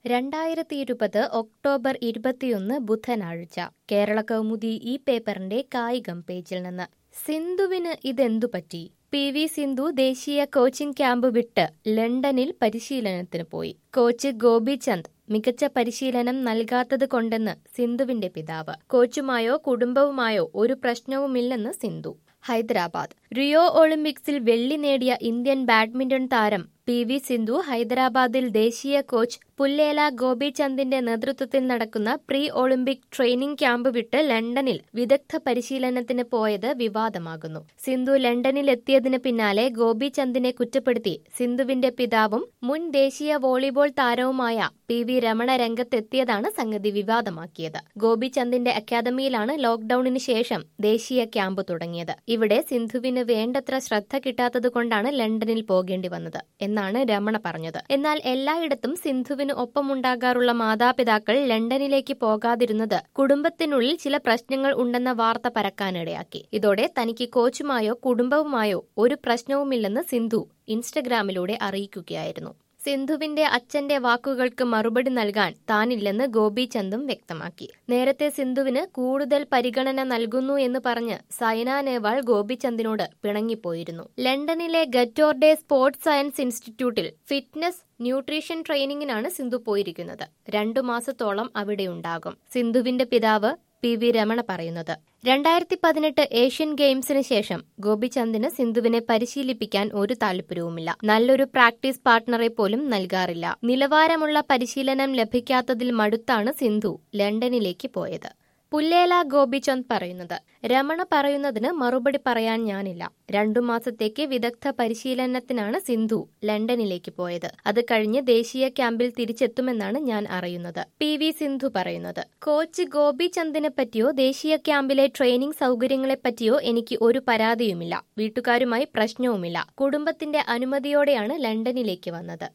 രണ്ടായിരത്തി ഇരുപത് ഒക്ടോബർ ഇരുപത്തിയൊന്ന് ബുധനാഴ്ച കേരള കൗമുദി ഈ പേപ്പറിന്റെ കായികം പേജിൽ നിന്ന് സിന്ധുവിന് ഇതെന്തു പറ്റി പി വി സിന്ധു ദേശീയ കോച്ചിംഗ് ക്യാമ്പ് വിട്ട് ലണ്ടനിൽ പരിശീലനത്തിന് പോയി കോച്ച് ഗോപിചന്ദ് മികച്ച പരിശീലനം നൽകാത്തത് കൊണ്ടെന്ന് സിന്ധുവിന്റെ പിതാവ് കോച്ചുമായോ കുടുംബവുമായോ ഒരു പ്രശ്നവുമില്ലെന്ന് സിന്ധു ഹൈദരാബാദ് റിയോ ഒളിമ്പിക്സിൽ വെള്ളി നേടിയ ഇന്ത്യൻ ബാഡ്മിന്റൺ താരം പി വി സിന്ധു ഹൈദരാബാദിൽ ദേശീയ കോച്ച് പുല്ലേല ഗോപിചന്ദിന്റെ നേതൃത്വത്തിൽ നടക്കുന്ന പ്രീ ഒളിമ്പിക് ട്രെയിനിംഗ് ക്യാമ്പ് വിട്ട് ലണ്ടനിൽ വിദഗ്ധ പരിശീലനത്തിന് പോയത് വിവാദമാകുന്നു സിന്ധു ലണ്ടനിൽ എത്തിയതിന് പിന്നാലെ ഗോപിചന്ദിനെ കുറ്റപ്പെടുത്തി സിന്ധുവിന്റെ പിതാവും മുൻ ദേശീയ വോളിബോൾ താരവുമായ പി വി രമണ രംഗത്തെത്തിയതാണ് സംഗതി വിവാദമാക്കിയത് ഗോപിചന്ദിന്റെ അക്കാദമിയിലാണ് ലോക്ഡൌണിന് ശേഷം ദേശീയ ക്യാമ്പ് തുടങ്ങിയത് ഇവിടെ സിന്ധുവിന് വേണ്ടത്ര ശ്രദ്ധ കിട്ടാത്തതുകൊണ്ടാണ് ലണ്ടനിൽ പോകേണ്ടി വന്നത് എന്നാണ് രമണ പറഞ്ഞത് എന്നാൽ എല്ലായിടത്തും സിന്ധുവിന് ഒപ്പമുണ്ടാകാറുള്ള മാതാപിതാക്കൾ ലണ്ടനിലേക്ക് പോകാതിരുന്നത് കുടുംബത്തിനുള്ളിൽ ചില പ്രശ്നങ്ങൾ ഉണ്ടെന്ന വാർത്ത പരക്കാനിടയാക്കി ഇതോടെ തനിക്ക് കോച്ചുമായോ കുടുംബവുമായോ ഒരു പ്രശ്നവുമില്ലെന്ന് സിന്ധു ഇൻസ്റ്റഗ്രാമിലൂടെ അറിയിക്കുകയായിരുന്നു സിന്ധുവിന്റെ അച്ഛന്റെ വാക്കുകൾക്ക് മറുപടി നൽകാൻ താനില്ലെന്ന് ഗോപിചന്ദും വ്യക്തമാക്കി നേരത്തെ സിന്ധുവിന് കൂടുതൽ പരിഗണന നൽകുന്നു എന്ന് പറഞ്ഞ് സൈന നേവാൾ ഗോപിചന്ദിനോട് പിണങ്ങിപ്പോയിരുന്നു ലണ്ടനിലെ ഗറ്റോർഡെ സ്പോർട്സ് സയൻസ് ഇൻസ്റ്റിറ്റ്യൂട്ടിൽ ഫിറ്റ്നസ് ന്യൂട്രീഷൻ ട്രെയിനിങ്ങിനാണ് സിന്ധു പോയിരിക്കുന്നത് രണ്ടു മാസത്തോളം അവിടെയുണ്ടാകും സിന്ധുവിന്റെ പിതാവ് പി വി രമണ പറയുന്നത് രണ്ടായിരത്തി പതിനെട്ട് ഏഷ്യൻ ഗെയിംസിന് ശേഷം ഗോപിചന്ദിന് സിന്ധുവിനെ പരിശീലിപ്പിക്കാൻ ഒരു താല്പര്യവുമില്ല നല്ലൊരു പ്രാക്ടീസ് പാർട്ട്ണറെ പോലും നൽകാറില്ല നിലവാരമുള്ള പരിശീലനം ലഭിക്കാത്തതിൽ മടുത്താണ് സിന്ധു ലണ്ടനിലേക്ക് പോയത് പുല്ലേല ഗോപിചന്ദ് പറയുന്നത് രമണ പറയുന്നതിന് മറുപടി പറയാൻ ഞാനില്ല രണ്ടു മാസത്തേക്ക് വിദഗ്ധ പരിശീലനത്തിനാണ് സിന്ധു ലണ്ടനിലേക്ക് പോയത് അത് കഴിഞ്ഞ് ദേശീയ ക്യാമ്പിൽ തിരിച്ചെത്തുമെന്നാണ് ഞാൻ അറിയുന്നത് പി വി സിന്ധു പറയുന്നത് കോച്ച് ഗോപിചന്ദിനെ പറ്റിയോ ദേശീയ ക്യാമ്പിലെ ട്രെയിനിംഗ് സൗകര്യങ്ങളെ പറ്റിയോ എനിക്ക് ഒരു പരാതിയുമില്ല വീട്ടുകാരുമായി പ്രശ്നവുമില്ല കുടുംബത്തിന്റെ അനുമതിയോടെയാണ് ലണ്ടനിലേക്ക് വന്നത്